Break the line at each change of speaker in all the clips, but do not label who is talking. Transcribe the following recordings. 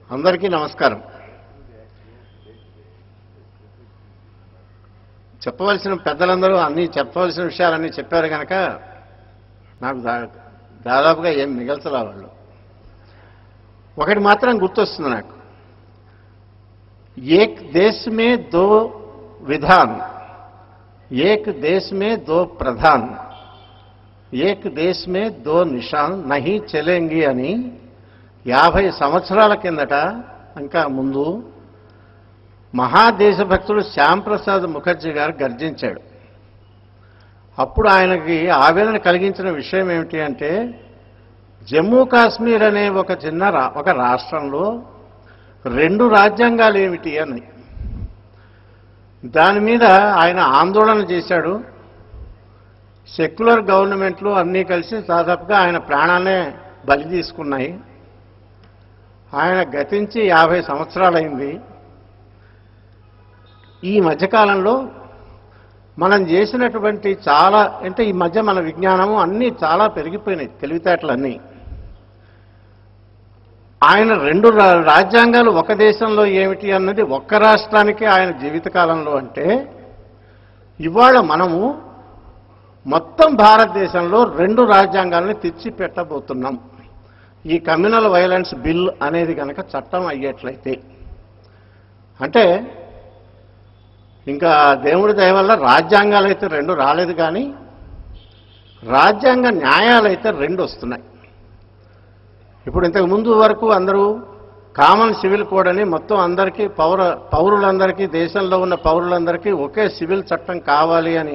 అందరికీ నమస్కారం చెప్పవలసిన పెద్దలందరూ అన్ని చెప్పవలసిన విషయాలన్నీ చెప్పారు కనుక నాకు దా- దాదాపుగా ఏం మిగల్చలా వాళ్ళు ఒకటి మాత్రం గుర్తొస్తుంది నాకు ఏక్ దేశ్ మే దో విధాన్ ఏక్ దేశ్ మే దో ప్రధాన్ ఏక్ దేశ్ మే దో నిషాన్ నహి చెలేంగి అని యాభై సంవత్సరాల కిందట ఇంకా ముందు మహాదేశభక్తుడు శ్యాంప్రసాద్ ముఖర్జీ గారు గర్జించాడు అప్పుడు ఆయనకి ఆవేదన కలిగించిన విషయం ఏమిటి అంటే జమ్మూ కాశ్మీర్ అనే ఒక చిన్న రా- ఒక రాష్ట్రంలో రెండు రాజ్యాంగాలు ఏమిటి అని దాని మీద ఆయన ఆందోళన చేశాడు సెక్యులర్ గవర్నమెంట్లు అన్నీ కలిసి దాదాపుగా ఆయన ప్రాణాలనే బలి తీసుకున్నాయి ఆయన గతించి యాభై సంవత్సరాలైంది ఈ మధ్యకాలంలో మనం చేసినటువంటి చాలా అంటే ఈ మధ్య మన విజ్ఞానము అన్నీ చాలా పెరిగిపోయినాయి తెలివితేటలన్నీ ఆయన రెండు రా- రాజ్యాంగాలు ఒక దేశంలో ఏమిటి అన్నది ఒక్క రాష్ట్రానికి ఆయన జీవితకాలంలో అంటే ఇవాళ మనము మొత్తం భారతదేశంలో రెండు రాజ్యాంగాల్ని తెచ్చి పెట్టబోతున్నాం ఈ కమ్యూనల్ వైలెన్స్ బిల్ అనేది కనుక చట్టం అయ్యేట్లయితే అంటే ఇంకా దేవుడి దయ వల్ల రాజ్యాంగాలు అయితే రెండు రాలేదు కానీ రాజ్యాంగ న్యాయాలు అయితే రెండు వస్తున్నాయి ఇప్పుడు ఇంతకు ముందు వరకు అందరూ కామన్ సివిల్ కోడ్ అని మొత్తం అందరికీ పౌర పౌరులందరికీ దేశంలో ఉన్న పౌరులందరికీ ఒకే సివిల్ చట్టం కావాలి అని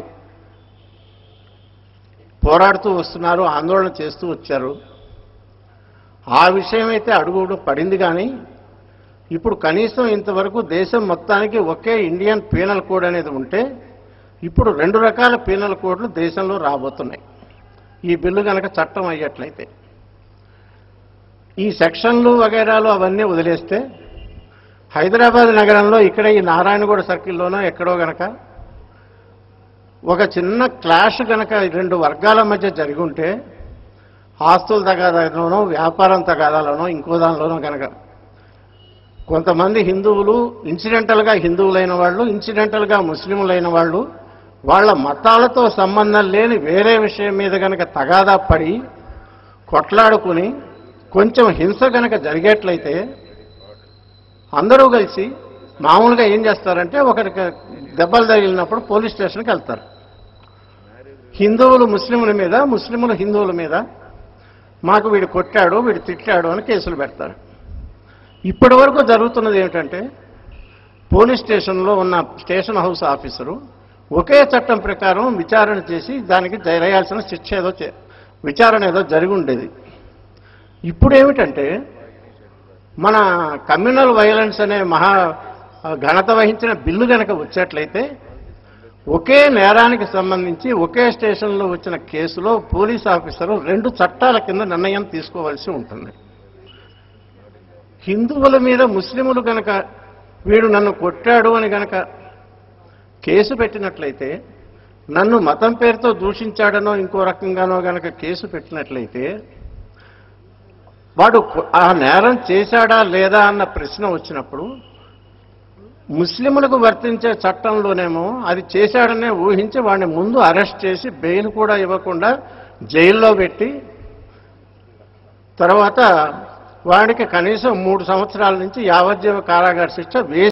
పోరాడుతూ వస్తున్నారు ఆందోళన చేస్తూ వచ్చారు ఆ విషయం అయితే అడుగుడు పడింది కానీ ఇప్పుడు కనీసం ఇంతవరకు దేశం మొత్తానికి ఒకే ఇండియన్ పీనల్ కోడ్ అనేది ఉంటే ఇప్పుడు రెండు రకాల పీనల్ కోడ్లు దేశంలో రాబోతున్నాయి ఈ బిల్లు కనుక చట్టం అయ్యేట్లయితే ఈ సెక్షన్లు వగైరాలు అవన్నీ వదిలేస్తే హైదరాబాద్ నగరంలో ఇక్కడ ఈ నారాయణగూడ సర్కిల్లోనో ఎక్కడో గనక ఒక చిన్న క్లాష్ గనక రెండు వర్గాల మధ్య జరిగి ఉంటే ఆస్తుల తగాదాలోనో వ్యాపారం తగాదాలోనో ఇంకో దానిలోనో కనుక కొంతమంది హిందువులు ఇన్సిడెంటల్గా హిందువులైన వాళ్ళు ఇన్సిడెంటల్గా ముస్లింలైన వాళ్ళు వాళ్ళ మతాలతో సంబంధం లేని వేరే విషయం మీద గనక తగాదా పడి కొట్లాడుకుని కొంచెం హింస గనక జరిగేట్లయితే అందరూ కలిసి మామూలుగా ఏం చేస్తారంటే ఒకరికి దెబ్బలు తగిలినప్పుడు పోలీస్ స్టేషన్కి వెళ్తారు హిందువులు ముస్లింల మీద ముస్లింలు హిందువుల మీద మాకు వీడు కొట్టాడు వీడు తిట్టాడు అని కేసులు పెడతారు ఇప్పటి వరకు జరుగుతున్నది ఏమిటంటే పోలీస్ స్టేషన్లో ఉన్న స్టేషన్ హౌస్ ఆఫీసరు ఒకే చట్టం ప్రకారం విచారణ చేసి దానికి జరగాల్సిన శిక్ష ఏదో చే- విచారణ ఏదో జరిగి ఉండేది ఇప్పుడు ఏమిటంటే మన కమ్యూనల్ వైలెన్స్ అనే మహా ఘనత వహించిన బిల్లు గనక వచ్చేట్లయితే ఒకే నేరానికి సంబంధించి ఒకే స్టేషన్లో వచ్చిన కేసులో పోలీస్ ఆఫీసరు రెండు చట్టాల కింద నిర్ణయం తీసుకోవాల్సి ఉంటుంది హిందువుల మీద ముస్లిములు గనక వీడు నన్ను కొట్టాడు అని గనక కేసు పెట్టినట్లయితే నన్ను మతం పేరుతో దూషించాడనో ఇంకో రకంగానో గనక కేసు పెట్టినట్లయితే వాడు కొ- ఆ నేరం చేశాడా లేదా అన్న ప్రశ్న వచ్చినప్పుడు ముస్లిములకు వర్తించే చట్టంలోనేమో అది చేశాడనే ఊహించి వాడిని ముందు అరెస్ట్ చేసి బెయిల్ కూడా ఇవ్వకుండా జైల్లో పెట్టి తర్వాత వాడికి కనీసం మూడు సంవత్సరాల నుంచి యావజ్జీవ కారాగార శిక్ష వేసి